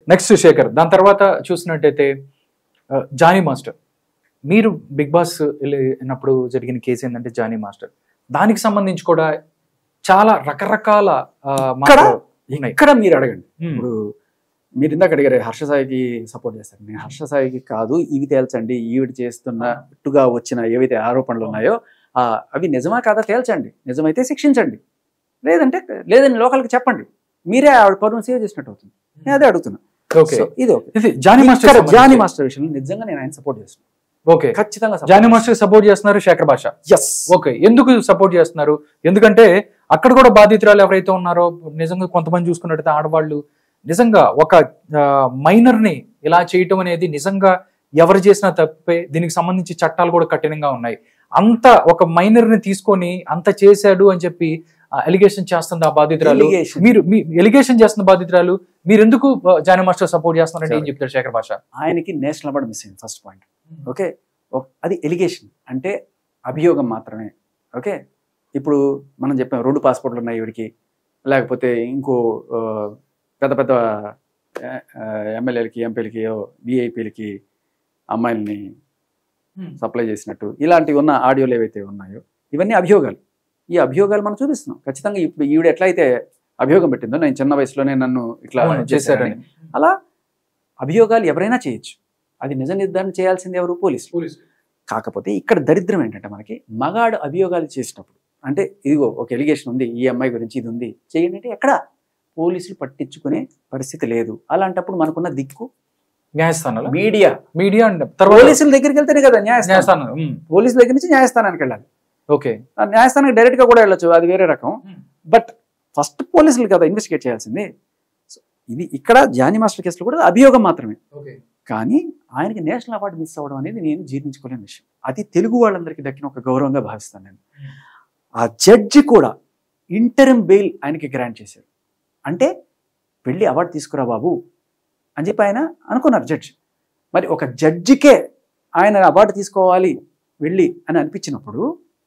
Next Shekhar దాని తర్వాత చూసినట్టయితే ఆ, జానీ మాస్టర్ మీరు బిగ్ బాస్ వెళ్ళినప్పుడు జరిగిన కేసు ఏంటంటే జానీ మాస్టర్ దానికి సంబంధించి కూడా చాలా రకరకాల ఆ, మాటలు ఉన్నాయి ఇక్కడ మీరు అడగండి ఉమ్, ఇప్పుడు మీరు ఇందాక అడిగారు హర్ష సాయికి సపోర్ట్ చేస్తారు నేను హర్ష సాయికి కాదు ఇవి తేల్చండి ఈవిడ చేస్తున్నట్టుగా వచ్చిన ఏవైతే ఆరోపణలు ఉన్నాయో ఆ, అవి నిజమా కాదా తేల్చండి నిజమైతే శిక్షించండి లేదంటే లేదని లోకల్కి చెప్పండి మీరే ఆవిడ పరువును సేవ్ చేసినట్టు అవుతుంది నేను అదే అడుగుతున్నా ఓకే సో ఇది ఓకే ఇది జానీ మాస్టర్ ఇక్కడ జానీ సంబంధించి- మాస్టర్ విషయంలో నిజంగా నేను ఆయన సపోర్ట్ చేస్తున్నాను ఓకే ఖచ్చితంగా జానీ మాస్టర్ సపోర్ట్ చేస్తున్నారు శేఖర్ భాష ఎస్ ఓకే ఎందుకు సపోర్ట్ చేస్తున్నారు ఎందుకంటే అక్కడ కూడా బాధితురాలు ఎవరైతే ఉన్నారో నిజంగా కొంతమంది చూసుకున్నట్టయితే ఆడవాళ్ళు నిజంగా ఒక మైనర్ ని ఇలా చేయటం అనేది నిజంగా ఎవరు చేసినా తప్పే దీనికి సంబంధించి చట్టాలు కూడా కఠినంగా ఉన్నాయి అంత ఒక మైనర్ ని తీసుకొని అంత చేశాడు అని చెప్పి ఎలిగేషన్ చేస్తుంది ఆ బాధితురాలు Allegation. మీరు మీ ఎలిగేషన్ చేస్తున్న బాధితురాలు మీరు ఎందుకు ఆ, జానీ మాస్టర్ సపోర్ట్ చేస్తున్నారంటే ఏం చెప్తారు శేఖర్ భాష ఆయనకి నేషనల్ అవార్డు మిస్ అయింది ఫస్ట్ పాయింట్ ఓకే ఒక- అది ఎలిగేషన్ అంటే అభియోగం మాత్రమే ఓకే ఇప్పుడు మనం చెప్పాం రెండు పాస్పోర్ట్లు ఉన్నాయి ఈవిడికి లేకపోతే ఇంకో ఆ, పెద్ద పెద్ద ఎమ్మెల్యేలకి ఎంపీలకి విఐపీలకి అమ్మాయిల్ని సప్లై చేసినట్టు ఇలాంటివి ఉన్న ఆడియోలు ఏవైతే ఉన్నాయో ఇవన్నీ అభియోగాలు ఈ అభియోగాలు మనం చూపిస్తున్నాం ఖచ్చితంగా ఇప్పుడు ఈవిడ ఎట్లయితే అభియోగం పెట్టిందో నేను చిన్న వయసులోనే నన్ను ఇట్లా అవును, చేశారని చేశారని అలా అభియోగాలు ఎవరైనా చేయొచ్చు అది నిజ నిర్ధారణ చేయాల్సింది ఎవరు పోలీసులు కాకపోతే ఇక్కడ దరిద్రం ఏంటంటే మనకి మగాడు అభియోగాలు చేసినప్పుడు అంటే ఇదిగో ఒక ఎలిగేషన్ ఉంది ఈ అమ్మాయి గురించి ఇది ఉంది చేయండి అంటే ఎక్కడ పోలీసులు పట్టించుకునే పరిస్థితి లేదు అలాంటప్పుడు మనకున్న దిక్కు న్యాయస్థానాలు మీడియా మీడియా అండ్ తర్వాత పోలీసుల దగ్గరికి వెళ్తేనే కదా న్యాయస్థానం న్యాయస్థానం ఉమ్, పోలీసుల దగ్గర నుంచి న్యాయస్థానానికి వెళ్ళాలి ఓకే ఆ న్యాయస్థానానికి డైరెక్ట్ గా కూడా వెళ్ళొచ్చు అది వేరే రకం Hmm. బట్ ఫస్ట్ పోలీసులు కదా ఇన్వెస్టిగేట్ చేయాల్సింది So, ఇది ఇక్కడ జానీ మాస్టర్ కేసులో కూడా అభియోగం మాత్రమే ఓకే కానీ ఆయనకి నేషనల్ అవార్డు మిస్ అవ్వడం అనేది నేను జీర్ణించుకోలేని విషయం అది తెలుగు వాళ్ళందరికీ దక్కిన ఒక గౌరవంగా భావిస్తాను నేను ఆ జడ్జి కూడా ఇంటరం బెయిల్ ఆయనకి గ్రాంట్ చేశారు అంటే వెళ్ళి అవార్డు తీసుకురా బాబు అని చెప్పి ఆయన అనుకున్నారు జడ్జి మరి ఒక జడ్జికే ఆయన అవార్డు తీసుకోవాలి వెళ్ళి అని అనిపించినప్పుడు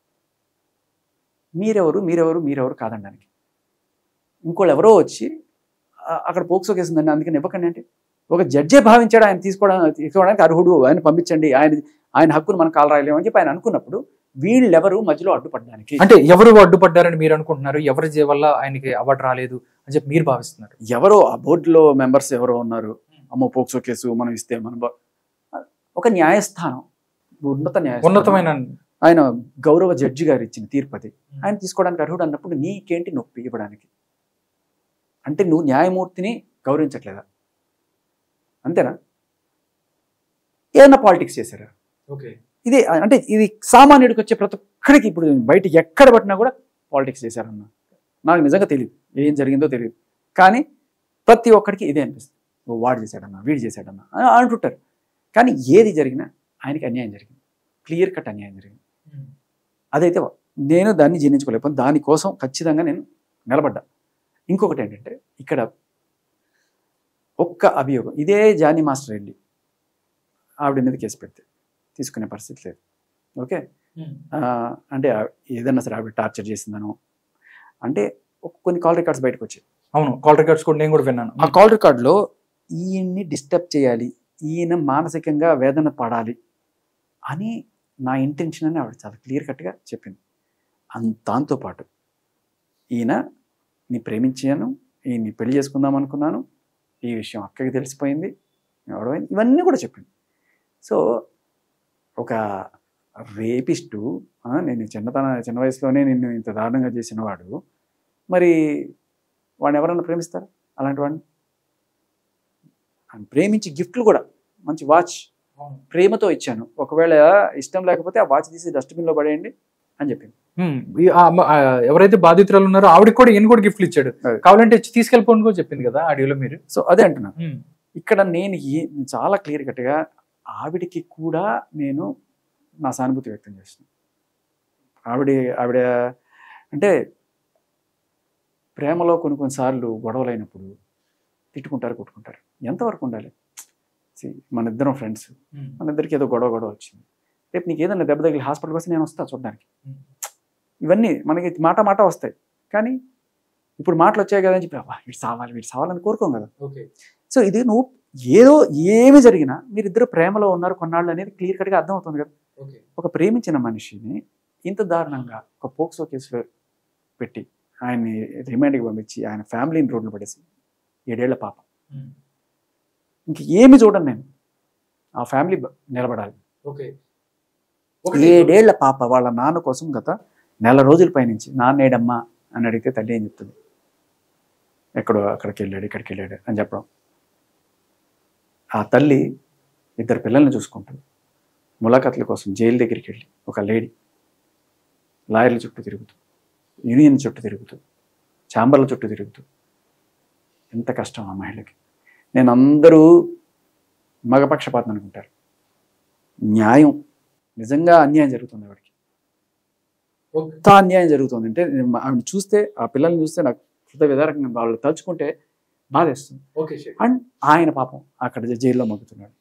మీరెవరు మీరెవరు మీరెవరు కాదనడానికి ఇంకోళ్ళు ఎవరో వచ్చి "ఆ- అక్కడ పోక్సో కేసు ఉందండి అందుకని ఇవ్వకండి అంటే ఒక జడ్జే భావించాడు ఆయన తీసుకోవడానికి తీసుకోవడానికి అర్హుడు ఆయన పంపించండి ఆయన ఆయన హక్కును మనం కాలు రాయలేమని చెప్పి ఆయన అనుకున్నప్పుడు వీళ్ళెవరు మధ్యలో అడ్డుపడడానికి అంటే ఎవరు అడ్డుపడ్డారని మీరు అనుకుంటున్నారు ఎవరి జే- వల్ల ఆయనకి అవార్డు రాలేదు అని చెప్పి మీరు భావిస్తున్నారు ఎవరో ఆ బోర్డులో మెంబర్స్ ఎవరో ఉన్నారు అమ్మో పోక్సో కేసు మనం ఇస్తే మనం బ- ఒక న్యాయస్థానం ఉన్నత న్యాయస్థానం ఉన్నతమైన ఆయన గౌరవ జడ్జి గారు ఇచ్చిన తీర్పు అది ఆయన తీసుకోవడానికి అర్హుడు అన్నప్పుడు నీకేంటి నొప్పి ఇవ్వడానికి అంటే నువ్వు న్యాయమూర్తిని గౌరవించట్లేదా అంతేనా ఏదన్నా పాలిటిక్స్ చేశారా ఓకే ఇది అంటే ఇది సామాన్యుడికి వచ్చే ప్రతి ఒక్కడికి ఇప్పుడు బయట ఎక్కడ పట్టినా కూడా పాలిటిక్స్ చేశారన్న నాకు నిజంగా తెలియదు ఏం జరిగిందో తెలియదు కానీ ప్రతి ఒక్కడికి ఇదే అనిపిస్తుంది "ఓ, వాడు చేశాడన్నా వీడు చేశాడన్నా అని అంటుంటారు కానీ ఏది జరిగినా ఆయనకి అన్యాయం జరిగింది క్లియర్ కట్ అన్యాయం జరిగింది అదైతే నేను దాన్ని జీర్ణించుకోలేకపోతే దానికోసం ఖచ్చితంగా నేను నిలబడ్డా ఇంకొకటి ఏంటంటే ఇక్కడ ఒక్క అభియోగం ఇదే జానీ మాస్టర్ వెళ్ళి ఆవిడ మీద కేసు పెడితే తీసుకునే పరిస్థితి లేదు ఓకే ఆ, అంటే ఆ- ఏదన్నా సరే ఆవిడ టార్చర్ చేసిందనో అంటే ఒక- కొన్ని కాల్ రికార్డ్స్ బయటకు వచ్చాయి అవును కాల్ రికార్డ్స్ కూడా నేను కూడా విన్నాను ఆ కాల్ రికార్డులో ఈయన్ని డిస్టర్బ్ చేయాలి ఈయన మానసికంగా వేదన పడాలి అని నా ఇంటెన్షన్ అని ఆవిడ చాలా క్లియర్ కట్గా చెప్పింది అన్ దాంతోపాటు ఈయన నీ ప్రేమించాను ఈయన్ని పెళ్లి చేసుకుందాం అనుకున్నాను ఈ విషయం అక్కకి తెలిసిపోయింది ఎవడమైంది ఇవన్నీ కూడా చెప్పింది సో ఒక రేపిస్టు ఆ, నేను చిన్నతన చిన్న వయసులోనే నిన్ను ఇంత దారుణంగా చేసిన వాడు మరి వాడిని ఎవరన్నా ప్రేమిస్తారా అలాంటి వాడిని ఆయన ప్రేమించి గిఫ్ట్లు కూడా మంచి వాచ్ ప్రేమతో ఇచ్చాను ఒకవేళ ఇష్టం లేకపోతే ఆ వాచ్ తీసి డస్ట్బిన్లో పడేయండి అని చెప్పింది ఉమ్, ఈ ఆ అమ్మ- ఆ ఎవరైతే బాధితురాలు ఉన్నారో ఆవిడకి కూడా ఈయన కూడా గిఫ్ట్లు ఇచ్చాడు అదే. కావాలంటే తీసుకెళ్ళిపోండి కూడా చెప్పింది కదా ఆడియోలో మీరు సో అదే అంటున్నాను ఉమ్, ఇక్కడ నేను ఏ- చాలా క్లియర్ కట్గా ఆవిడకి కూడా నేను నా సానుభూతి వ్యక్తం చేస్తున్నాను ఆవిడ ఆవిడ అంటే ప్రేమలో కొన్ని కొన్నిసార్లు గొడవలు అయినప్పుడు తిట్టుకుంటారు కొట్టుకుంటారు ఎంతవరకు ఉండాలి See, మన ఇద్దరం ఫ్రెండ్స్ ఉమ్, మన ఇద్దరికి ఏదో గొడవ గొడవ వచ్చింది రేపు నీకు ఏదైనా దెబ్బ తగిలి హాస్పిటల్కి వస్తే నేను వస్తా చూడడానికి ఉమ్. ఇవన్నీ మనకి మాట మాట వస్తాయి కానీ ఇప్పుడు మాటలు వచ్చాయి కదా అని చెప్పి "అబ్బా, వీడు సావాలి వీడు సావాలని కోరుకోం కదా ఓకే సో ఇది నువ్వు ఏదో ఏమి జరిగినా మీరిద్దరు ప్రేమలో ఉన్నారు కొన్నాళ్ళు అనేది క్లియర్ కట్గా అర్థం అవుతుంది కదా ఒక ప్రేమించిన మనిషిని ఇంత దారుణంగా ఒక పోక్సో కేసులో పెట్టి ఆయన్ని రిమాండ్కి పంపించి ఆయన ఫ్యామిలీని రోడ్లు పడేసి ఏడేళ్ల పాప ఇంక ఏమి చూడండి నేను ఆ ఫ్యామిలీ బ- నిలబడాలి ఓకే ఏడేళ్ల పాప వాళ్ళ నాన్న కోసం గత నెల రోజుల పైనుంచి నాన్నేడమ్మా అని అడిగితే తల్లి ఏం చెప్తుంది ఎక్కడో అక్కడికి వెళ్ళాడు ఇక్కడికి వెళ్ళాడు అని చెప్పడం ఆ తల్లి ఇద్దరు పిల్లల్ని చూసుకుంటూ ములాఖాతుల కోసం జైలు దగ్గరికి వెళ్ళి ఒక లేడీ లాయర్ల చుట్టూ తిరుగుతూ యూనియన్ చుట్టూ తిరుగుతూ ఛాంబర్ల చుట్టూ తిరుగుతూ ఎంత కష్టం ఆ మహిళకి నేను అందరూ మగపక్షపాతం అనుకుంటారు న్యాయం నిజంగా అన్యాయం జరుగుతుంది ఆవిడకి ఓకే ఎంత అన్యాయం జరుగుతుంది అంటే నేను ఆవిడ చూస్తే ఆ పిల్లల్ని చూస్తే నాకు హృదయ విదారకంగా వాళ్ళు తలుచుకుంటే బాధేస్తుంది ఓకే శేఖర్ అండ్ ఆయన పాపం అక్కడ జ- జైల్లో మగ్గుతున్నాడు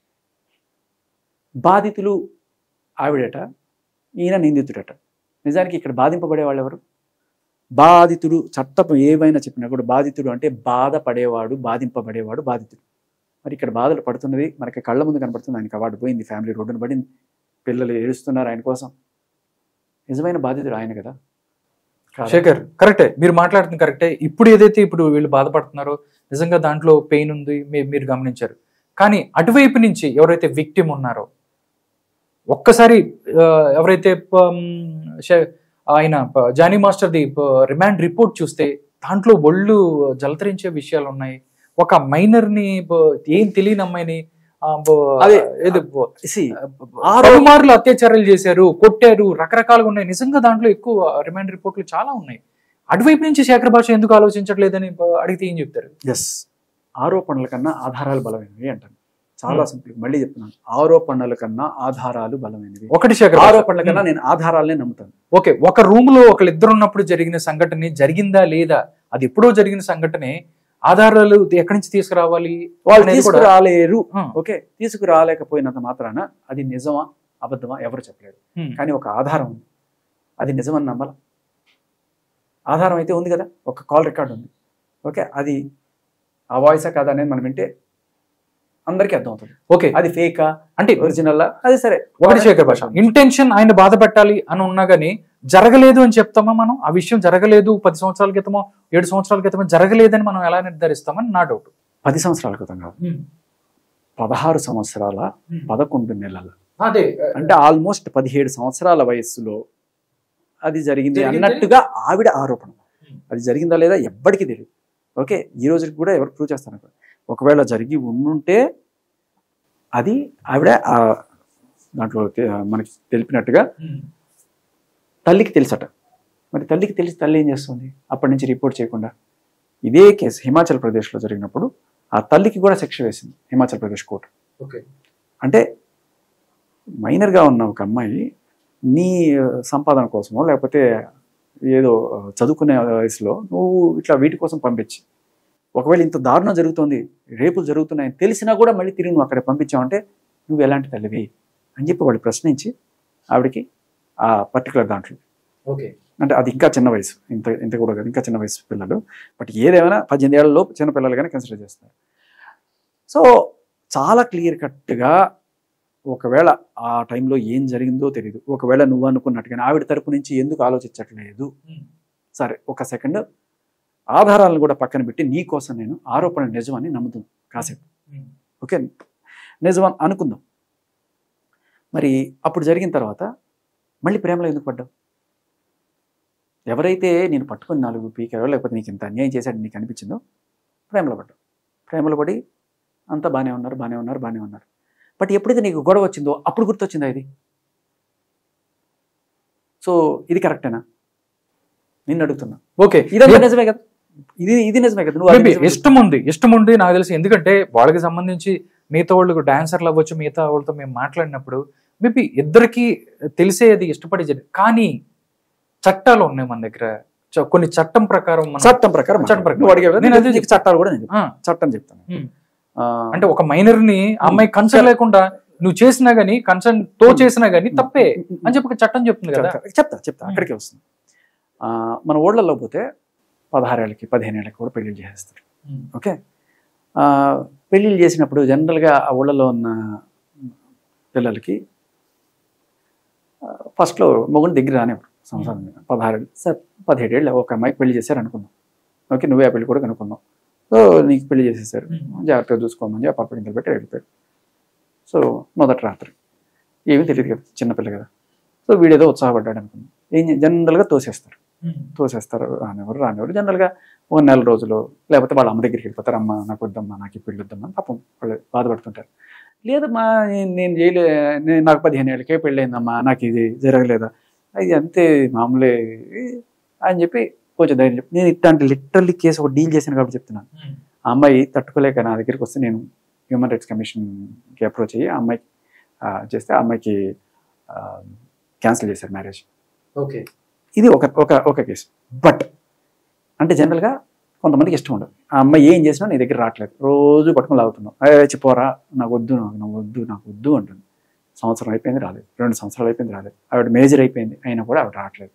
బాధితులు ఆవిడట ఈయన నిందితుడట నిజానికి ఇక్కడ బాధింపబడే వాళ్ళు ఎవరు బాధితుడు చట్టం ఏమైనా చెప్పినా కూడా బాధితుడు అంటే బాధపడేవాడు బాధింపబడేవాడు బాధితుడు మరి ఇక్కడ బాధలు పడుతున్నది మనకి కళ్ళ ముందు కనపడుతుంది ఆయనకి అవార్డు పోయింది ఫ్యామిలీ రోడ్డును పడింది పిల్లలు ఏడుస్తున్నారు ఆయన కోసం నిజమైన బాధితుడు ఆయన కదా కాదా? శేఖర్ కరెక్టే మీరు మాట్లాడుతుంది కరెక్టే ఇప్పుడు ఏదైతే ఇప్పుడు వీళ్ళు బాధపడుతున్నారో నిజంగా దాంట్లో పెయిన్ ఉంది మీ- మీరు గమనించారు కానీ అటువైపు నుంచి ఎవరైతే విక్టిమ్ ఉన్నారో ఒక్కసారి ఆ, ఎవరైతే పమ్, శే- ఆయన ప- Jani master the remand report చూస్తే దాంట్లో ఒళ్ళు జలతరించే విషయాలు ఉన్నాయి ఒక మైనర్ ని ప- ఏం తెలియని అమ్మాయిని ఆ, ప- అదే. ఏదో ప- See, పలుమార్లు అత్యాచారాలు చేశారు కొట్టారు రకరకాలుగా ఉన్నాయి నిజంగా దాంట్లో ఎక్కువ రిమాండ్ రిపోర్ట్లు చాలా ఉన్నాయి అటువైపు నుంచి శేఖర్ భాష ఎందుకు ఆలోచించట్లేదని ప- అడిగితే ఏం చెప్తారు ఎస్ ఆరోపణల కన్నా ఆధారాలు బలమైనవి అంటాను చాలా సింపుల్ మళ్ళీ చెప్తున్నాను ఆరోపణల కన్నా ఆధారాలు బలమైనవి ఒకటి శేఖర్ భాష. ఆరోపణల కన్నా నేను ఆధారాలనే నమ్ముతాను ఓకే ఒక రూమ్ లో ఒకళ్ళు ఇద్దరు ఉన్నప్పుడు జరిగిన సంఘటన జరిగిందా లేదా అది ఎప్పుడో జరిగిన సంఘటనే ఆధారాలు ఎక్కడి నుంచి తీసుకురావాలి వాళ్ళు అనేది కూడా- తీసుకురాలేరు ఆ, ఓకే తీసుకురాలేకపోయినంత మాత్రాన అది నిజమా అబద్ధమా ఎవరు చెప్పలేరు ఉమ్, కానీ ఒక ఆధారం ఉంది అది నిజమని నమ్మాల ఆధారం అయితే ఉంది కదా ఒక కాల్ రికార్డ్ ఉంది ఓకే అది ఆ వాయిసా కాదా అనేది మనం వింటే అందరికీ అర్థమవుతుంది ఓకే అది ఫేకా అంటే ఒరిజినల్ అది సరే ఒకటి శేఖర్ భాష ఇంటెన్షన్ ఆయన బాధ పెట్టాలి అని ఉన్నా గానీ జరగలేదు అని చెప్తామా మనం ఆ విషయం జరగలేదు పది సంవత్సరాల క్రితమో ఏడు సంవత్సరాల క్రితమో జరగలేదని మనం ఎలా నిర్ధారిస్తామని నా డౌట్ పది సంవత్సరాల క్రితం కాదు పదహారు సంవత్సరాల పదకొండు నెలల అదే అంటే ఆల్మోస్ట్ పదిహేడు సంవత్సరాల వయస్సులో అది జరిగింది జరిగింది? అన్నట్టుగా ఆవిడ ఆరోపణ Hmm. అది జరిగిందా లేదా ఎవ్వడికి తెలియదు ఓకే ఈ రోజుకి కూడా ఎవరు ప్రూవ్ చేస్తాను ఒకవేళ జరిగి ఉండుంటే అది ఆవిడ ఆ దాంట్లో తె- మనకి తెలిపినట్టుగా తల్లికి తెలుసట మరి తల్లికి తెలిసి తల్లి ఏం చేస్తుంది అప్పటి నుంచి రిపోర్ట్ చేయకుండా ఇదే కేసు హిమాచల్ ప్రదేశ్లో జరిగినప్పుడు ఆ తల్లికి కూడా శిక్ష వేసింది హిమాచల్ ప్రదేశ్ కోర్టు ఓకే అంటే మైనర్గా ఉన్న ఒక అమ్మాయి నీ ఆ, సంపాదన కోసమో లేకపోతే ఏదో ఆ, చదువుకునే వయసులో నువ్వు ఇట్లా వీటి కోసం పంపించి ఒకవేళ ఇంత దారుణం జరుగుతుంది రేపులు జరుగుతున్నాయని తెలిసినా కూడా మళ్ళీ తిరిగి నువ్వు అక్కడ పంపించావంటే నువ్వు ఎలాంటి తల్లివి అని చెప్పి వాళ్ళు ప్రశ్నించి ఆవిడకి ఆ పర్టికులర్ దాంట్లో ఓకే అంటే అది ఇంకా చిన్న వయసు ఇంత ఇంత కూడా కాదు ఇంకా చిన్న వయసు పిల్లలు బట్ ఏదేమైనా పద్దెనిమిది ఏళ్ళ లోపు చిన్న పిల్లలుగానే కన్సిడర్ చేస్తారు సో చాలా క్లియర్ కట్గా ఒకవేళ ఆ టైంలో ఏం జరిగిందో తెలియదు ఒకవేళ నువ్వు అనుకున్నట్టుగానే ఆవిడ తరపు నుంచి ఎందుకు ఆలోచించట్లేదు సరే ఒక సెకండ్ ఆధారాలను కూడా పక్కన పెట్టి నీ కోసం నేను ఆరోపణ నిజమని నమ్ముతాను కాసేపు ఓకే నిజం అని అనుకుందాం మరి అప్పుడు జరిగిన తర్వాత మళ్ళీ ప్రేమలో ఎందుకు పడ్డావు ఎవరైతే నేను పట్టుకొని నాలుగు పీకారో లేకపోతే నీకు ఇంత అన్యాయం చేశాడని నీకు అనిపించిందో ప్రేమలో పడ్డావు ప్రేమలో పడి అంతా బాగానే ఉన్నారు బాగానే ఉన్నారు బాగానే ఉన్నారు బట్ ఎప్పుడైతే నీకు గొడవ వచ్చిందో అప్పుడు గుర్తొచ్చిందా ఇది సో ఇది కరెక్టేనా నిన్ను అడుగుతున్నా ఓకే ఇదంతా నిజమే కదా ఇది ఇది నిజమే కదా నువ్వు అది మేబీ నిజమే ఇష్టం ఉంది ఇష్టం ఉంది నాకు తెలిసి ఎందుకంటే వాళ్ళకి సంబంధించి మిగతా వాళ్ళు డాన్సర్లు అవ్వచ్చు మిగతా వాళ్ళతో మేము మాట్లాడినప్పుడు మేబీ ఇద్దరికి తెలిసేది ఇష్టపడి జరిగి కానీ చట్టాలు ఉన్నాయి మన దగ్గర చ- కొన్ని చట్టం ప్రకారం మనం- చట్టం ప్రకారం చట్టం ప్రకారం. నువ్వు అడిగావు కదా, నేను అదే నీకు చట్టాలు కూడా నేను చెప్తాను. ఆ, చట్టం చెప్తాను ఉమ్. ఆ, అంటే ఒక మైనర్ ని ఆ అమ్మాయి కన్సర్న్ లేకుండా నువ్వు చేసినా గానీ కన్సర్న్ తో చేసినా గానీ తప్పే అని చెప్పి ఒక చట్టం చెప్తుంది కదా చెప్తా, చెప్తా చెప్తా అక్కడికే వస్తుంది ఆ, మన ఓళ్ళల్లో పోతే పదహారేళ్ళకి పదిహేను ఏళ్ళకి కూడా పెళ్లి చేసేస్తారు ఓకే ఆ, పెళ్ళిళ్ళు చేసినప్పుడు జనరల్గా ఆ ఊళ్ళలో ఉన్న పిల్లలకి ఫస్ట్లో మొగుడు దగ్గర రానివ్వరు సంవత్సరం పదహారు సార్ పదిహేడు ఏళ్ళు ఒక అమ్మాయికి పెళ్లి చేశారు అనుకుందాం ఓకే నువ్వే ఆ పెళ్లి కూడా కనుక్కున్నావు సో నీకు పెళ్లి చేసేసారు జాగ్రత్తగా చూసుకోమని చెప్పి అప్పటికి పెట్టి వెళ్ళిపోయాడు సో మొదటి రాత్రి ఏమీ తెలియదు కదా చిన్నపిల్ల కదా సో వీడేదో ఉత్సాహపడ్డాడు అనుకున్నాం ఏం చే- జనరల్గా తోసేస్తారు తోసేస్తారు రానివ్వరు రానివ్వరు జనరల్గా ఓ నెల రోజులు లేకపోతే వాళ్ళ అమ్మ దగ్గరికి వెళ్ళిపోతారు అమ్మ నాకు వద్దమ్మా నాకు ఈ పెళ్ళి వద్దమ్మా అని పాపం వాళ్ళు బాధపడుతుంటారు లేదమ్మా నేను నేను చేయలే నేను నాకు పదిహేను ఏళ్ళకే పెళ్ళయిందమ్మా నాకు ఇది జరగలేదా అది అంతే మామూలే అని చెప్పి కొంచెం ధైర్యం చెప్పి నేను ఇట్లాంటి లిటరల్లీ కేసు ఒక డీల్ చేశాను కాబట్టి చెప్తున్నాను ఆ అమ్మాయి తట్టుకోలేక నా దగ్గరికి వస్తే నేను హ్యూమన్ రైట్స్ కమిషన్కి అప్రోచ్ అయ్యి ఆ అమ్మాయికి ఆ, చేస్తే ఆ అమ్మాయికి క్యాన్సిల్ చేశారు మ్యారేజ్ ఓకే ఇది ఒక ఒక ఒక కేసు బట్ అంటే జనరల్గా కొంతమందికి ఇష్టం ఉండదు ఆ అమ్మాయి ఏం చేసినా నీ దగ్గర రావట్లేదు రోజు పట్టుకుని లాగుతున్నావు "ఏ, చిపోరా నాకు వద్దు నాకు నాకు వద్దు నాకు వద్దు అంటుంది సంవత్సరం అయిపోయింది రాలేదు రెండు సంవత్సరాలు అయిపోయింది రాలేదు ఆవిడ మేజర్ అయిపోయింది అయినా కూడా ఆవిడ రావట్లేదు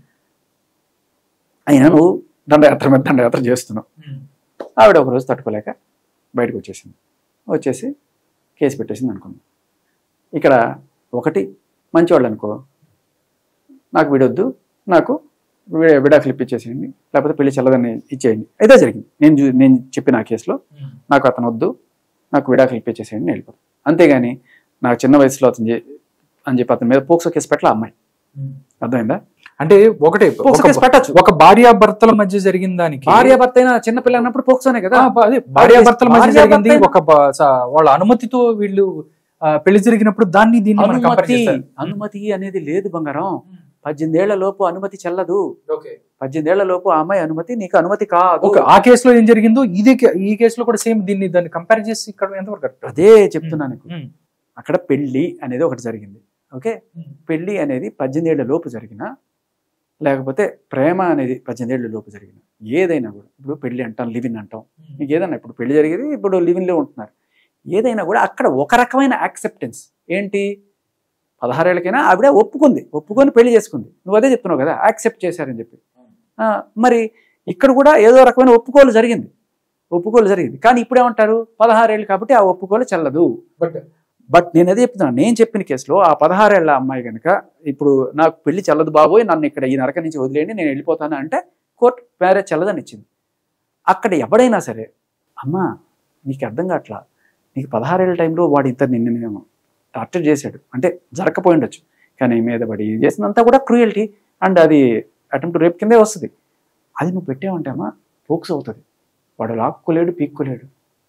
అయినా నువ్వు దండయాత్ర మీద దండయాత్ర చేస్తున్నావు ఆవిడ ఒక రోజు తట్టుకోలేక బయటకు వచ్చేసింది వచ్చేసి కేసు పెట్టేసింది అనుకుందాం ఇక్కడ ఒకటి మంచివాళ్ళు అనుకో నాకు వీడొద్దు నాకు వి- విడాకులు ఇప్పించేసేయండి లేకపోతే పెళ్లి చల్లదని ఇచ్చేయండి అయితే జరిగింది నేను చూ- నేను చెప్పిన ఆ కేసులో నాకు అతను వద్దు నాకు విడాకులు ఇప్పించేసేయండి నేను వెళ్ళిపోతాను అంతేగాని నాకు చిన్న వయసులో అతను చే- అని చెప్పి అతని మీద పోక్సో కేసు పెట్టాల అమ్మాయి అర్థమైందా అంటే ఒకటే పోక్సో ఒక- కేసు పెట్టచ్చు ఒక భార్యాభర్తల మధ్య జరిగిన దానికి భార్య భర్త అయినా చిన్న పిల్ల అన్నప్పుడు పోక్సోనే కదా ఆ, అదే భార్యాభర్తల మధ్య భార్యాభర్త జరిగింది అయినా- ఒక బ- స- వాళ్ళ అనుమతితో వీళ్ళు ఆ, పెళ్లి జరిగినప్పుడు దాన్ని దీన్ని మనం compare అనుమతి చేస్తారు. అనుమతి అనేది లేదు బంగారం పద్దెనిమిదేళ్ల లోపు అనుమతి చెల్లదు ఓకే పద్దెనిమిదేళ్ల లోపు ఆ అమ్మాయి అనుమతి నీకు అనుమతి కాదు ఓకే ఆ కేసులో ఏం జరిగిందో ఇదే కే- ఈ కేసులో కూడా సేమ్ దీన్ని దాన్ని కంపేర్ చేసి ఇక్కడ ఎంతవరకు కరెక్ట్ అదే చెప్తున్నాను నీకు అక్కడ పెళ్లి అనేది ఒకటి జరిగింది ఓకే పెళ్లి అనేది పద్దెనిమిది ఏళ్ల లోపు జరిగిన లేకపోతే ప్రేమ అనేది పద్దెనిమిది ఏళ్ల లోపు జరిగిన ఏదైనా కూడా ఇప్పుడు పెళ్లి అంటాం లివిన్ అంటాం మీకు ఏదైనా ఇప్పుడు పెళ్లి జరిగేది ఇప్పుడు లివిన్లో ఉంటున్నారు ఏదైనా కూడా అక్కడ ఒక రకమైన యాక్సెప్టెన్స్ ఏంటి పదహారేళ్ళకైనా ఆవిడ ఒప్పుకుంది ఒప్పుకొని పెళ్లి చేసుకుంది నువ్వు అదే చెప్తున్నావు కదా యాక్సెప్ట్ చేశారని చెప్పి ఆ, మరి ఇక్కడ కూడా ఏదో రకమైన ఒప్పుకోలు జరిగింది ఒప్పుకోలు జరిగింది కానీ ఇప్పుడు ఏమంటారు పదహారేళ్ళు కాబట్టి ఆ ఒప్పుకోలు చెల్లదు బట్ బట్ నేను అదే చెప్తున్నాను నేను చెప్పిన కేసులో ఆ పదహారేళ్ల అమ్మాయి కనుక ఇప్పుడు నాకు పెళ్లి చెల్లదు బాబోయ్ నన్ను ఇక్కడ ఈ నరక నుంచి వదిలేయండి నేను వెళ్ళిపోతాను అంటే కోర్టు మ్యారేజ్ చెల్లదని ఇచ్చింది అక్కడ ఎవడైనా సరే అమ్మా నీకు అర్థం కావట్లా నీకు పదహారేళ్ళ టైంలో వాడు ఇంత నిన్ను నేను టార్చర్ చేశాడు అంటే జరగకపోయి ఉండొచ్చు కానీ మీద పడి ఇది చేసినంతా కూడా క్రూయల్టీ అండ్ అది అటెంప్ట్ రేప్ కిందే వస్తుంది అది నువ్వు పెట్టావంటే అమ్మా ఫోక్స్ అవుతుంది వాడు లాక్కోలేడు పీక్కోలేడు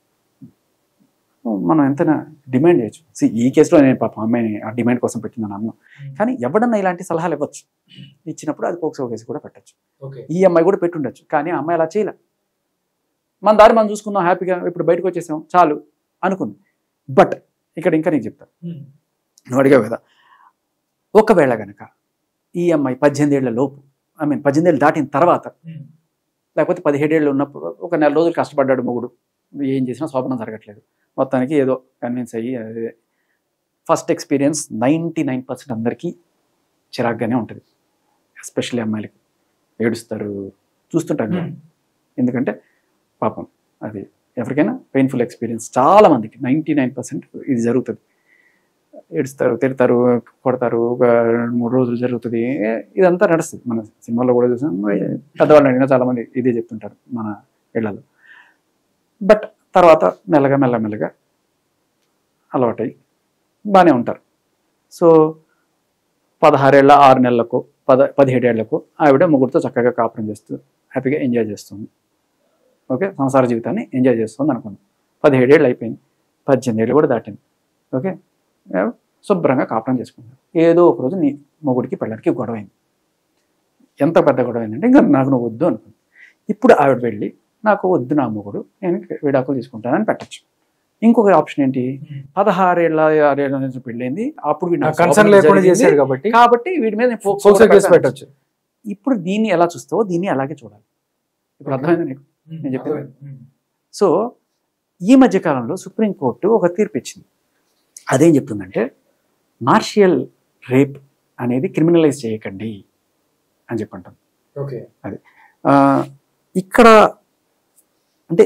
మనం ఎంత డిమాండ్ చేయొచ్చు See, ఈ కేసులో నేను పాప అమ్మాయిని ఆ డిమాండ్ కోసం పెట్టిందని అన్నాను కానీ ఎవడన్నా ఇలాంటి సలహాలు ఇవ్వచ్చు ఇచ్చినప్పుడు అది పోక్సో కేసు కూడా పెట్టచ్చు ఓకే ఈ అమ్మాయి కూడా పెట్టుండొచ్చు కానీ ఆ అమ్మాయి అలా చేయలే మన దారి మనం చూసుకుందాం హ్యాపీగా ఇప్పుడు బయటకు వచ్చేసాం చాలు అనుకుంది బట్ ఇక్కడ ఇంకా నీకు చెప్తా నువ్వు అడిగావు కదా ఒకవేళ గనక ఈ అమ్మాయి పద్దెనిమిది ఏళ్ల లోపు ఐ మీన్ పద్దెనిమిది ఏళ్ళు దాటిన తర్వాత లేకపోతే పదిహేడేళ్ళు ఉన్నప్పుడు ఒక నెల రోజులు కష్టపడ్డాడు మొగుడు ఏం చేసినా శోభనం జరగట్లేదు మొత్తానికి ఏదో కన్విన్స్ అయ్యి అదే first experience ninety nine percent అందరికీ చిరాగ్గానే ఉంటుంది ఎస్పెషల్లీ అమ్మాయిలకి ఏడుస్తారు చూస్తుంటాం కదా. ఎందుకంటే పాపం అది ఎవరికైనా పెయిన్ఫుల్ ఎక్స్పీరియన్స్ చాలా మందికి నైంటీ నైన్ పర్సెంట్ ఇది జరుగుతుంది ఏడుస్తారు తిడతారు కొడతారు ఒక రెండు మూడు రోజులు జరుగుతుంది ఇదంతా నడుస్తుంది మన సినిమాలో కూడా చూసాం పెద్దవాళ్ళు అడిగినా చాలా మంది ఇదే చెప్తుంటారు మన ఇళ్లలో బట్ తర్వాత మెల్లగా మెల్లమెల్లగా అలవాటై బాగానే ఉంటారు సో పదహారేళ్ళ ఆరు నెలలకు పద పదిహేడేళ్లకు ఆవిడ ముగ్గురితో చక్కగా కాపురం చేస్తూ హ్యాపీగా ఎంజాయ్ చేస్తుంది ఓకే సంసార జీవితాన్ని ఎంజాయ్ చేస్తుంది అనుకుందాం పదిహేడేళ్ళు అయిపోయింది పద్దెనిమిది ఏళ్ళు కూడా దాటింది ఓకే ఏ, శుభ్రంగా కాపురం చేసుకుంటారు ఏదో ఒక రోజు నీ మొగుడికి పెళ్ళడానికి గొడవ అయింది ఎంత పెద్ద గొడవ అయిందంటే ఇంకా నాకు నువ్వు వద్దు అనుకుంది ఇప్పుడు ఆవిడ వెళ్ళి నాకు వద్దు నా మొగుడు నేను విడాకులు తీసుకుంటానని పెట్టచ్చు ఇంకొక ఆప్షన్ ఏంటి పదహారేళ్ళ ఆరేళ్ళ నుంచి పెళ్ళైంది అప్పుడు వీడు నాకు కన్సర్న్ శోభనం లేకుండా జరిగింది. చేశాడు కాబట్టి కాబట్టి వీడి మీద నేను పోక్సో పోక్సో కూడా కేసు పెడతాను. పెట్టచ్చు ఇప్పుడు దీన్ని ఎలా చూస్తావో దీన్ని అలాగే చూడాలి ఇప్పుడు అర్థమైంది నీకు నేను చెప్పేది. సో ఈ మధ్య కాలంలో సుప్రీంకోర్టు ఒక తీర్పు ఇచ్చింది అదేం చెప్తుందంటే మార్షియల్ రేప్ అనేది క్రిమినలైజ్ చేయకండి అని చెప్పంటాం ఓకే ఆ, ఇక్కడ అంటే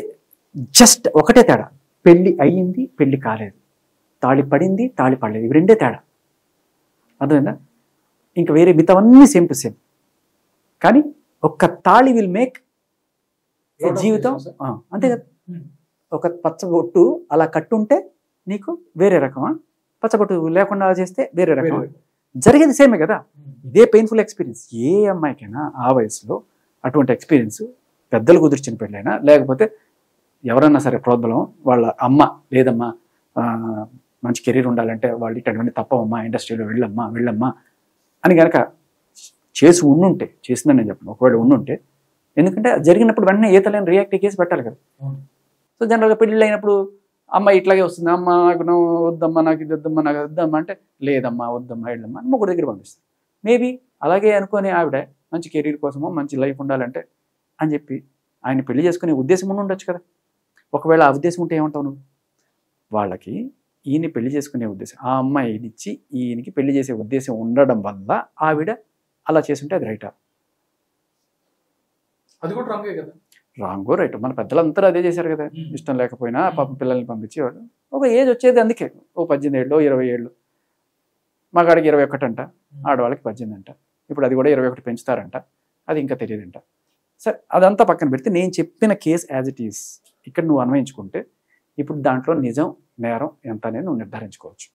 జస్ట్ ఒకటే తేడా పెళ్ళి అయ్యింది పెళ్ళి కాలేదు తాళి పడింది తాళి పడలేదు ఇవి రెండే తేడా అర్థమైందా ఇంకా వేరే మిగతావన్నీ సేమ్ టు సేమ్ కానీ ఒక్క తాళి విల్ మేక్ జీవితం ఆ, అంతే కదా ఒక పచ్చబొట్టు అలా కట్టుంటే నీకు వేరే రకమా పచ్చబొట్టు లేకుండా చేస్తే వేరే రకమా జరిగేది సేమే కదా ఇదే పెయిన్ఫుల్ ఎక్స్పీరియన్స్ ఏ అమ్మాయికైనా ఆ వయసులో అటువంటి ఎక్స్పీరియన్స్ పెద్దలు కుదిర్చిన పెళ్ళైనా లేకపోతే ఎవరన్నా సరే ప్రోద్బలం వాళ్ళ అమ్మ లేదమ్మా ఆ, మంచి కెరీర్ ఉండాలంటే వాళ్ళు ఇటువంటి తప్పవమ్మా ఇండస్ట్రీలో వెళ్ళమ్మా వెళ్ళమ్మా అని కనుక చేసి ఉండుంటే చేసిందని నేను చెప్పను ఒకవేళ ఉండుంటే ఎందుకంటే జరిగినప్పుడు వెంటనే ఈతలేని రియాక్ట్ కేసు పెట్టాలి కదా అవును. సో జనరల్గా పెళ్ళిళ్ళు అయినప్పుడు అమ్మ ఇట్లాగే వస్తుంది అమ్మ నాకు నువ్వు వద్దమ్మా నాకు ఇది వద్దమ్మా నాకు అది వద్దమ్మా అంటే లేదమ్మా వద్దమ్మా వెళ్ళమ్మా అని మొగుడు దగ్గర పంపిస్తుంది మేబీ అలాగే అనుకునే ఆవిడ మంచి కెరీర్ కోసమో మంచి లైఫ్ ఉండాలంటే అని చెప్పి ఆయన పెళ్లి చేసుకునే ఉద్దేశం ఉండి ఉండొచ్చు కదా ఒకవేళ ఆ ఉద్దేశం ఉంటే ఏమంటావు నువ్వు వాళ్ళకి ఈయన పెళ్లి చేసుకునే ఉద్దేశం ఆ అమ్మాయినిచ్చి ఈయనకి పెళ్లి చేసే ఉద్దేశం ఉండడం వల్ల ఆవిడ అలా చేసుంటే అది రైటా అది కూడా రాంగే కదా రాంగో రైట్ మన పెద్దలందరూ అదే చేశారు కదా Hmm. ఇష్టం లేకపోయినా పాపం పిల్లల్ని పంపించేవాడు ఒక ఏజ్ వచ్చేది అందుకే ఓ పద్దెనిమిది ఏళ్ళు ఇరవై ఏళ్ళు మగాడికి ఇరవై ఒకటి అంట ఆడవాళ్ళకి పద్దెనిమిది అంట ఇప్పుడు అది కూడా ఇరవై ఒకటి పెంచుతారంట అది ఇంకా తెలియదంట సరే అదంతా పక్కన పెడితే నేను చెప్పిన కేసు యాజ్ ఇట్ ఈస్ ఇక్కడ నువ్వు అన్వయించుకుంటే ఇప్పుడు దాంట్లో నిజం నేరం ఎంత అనేది నువ్వు నిర్ధారించుకోవచ్చు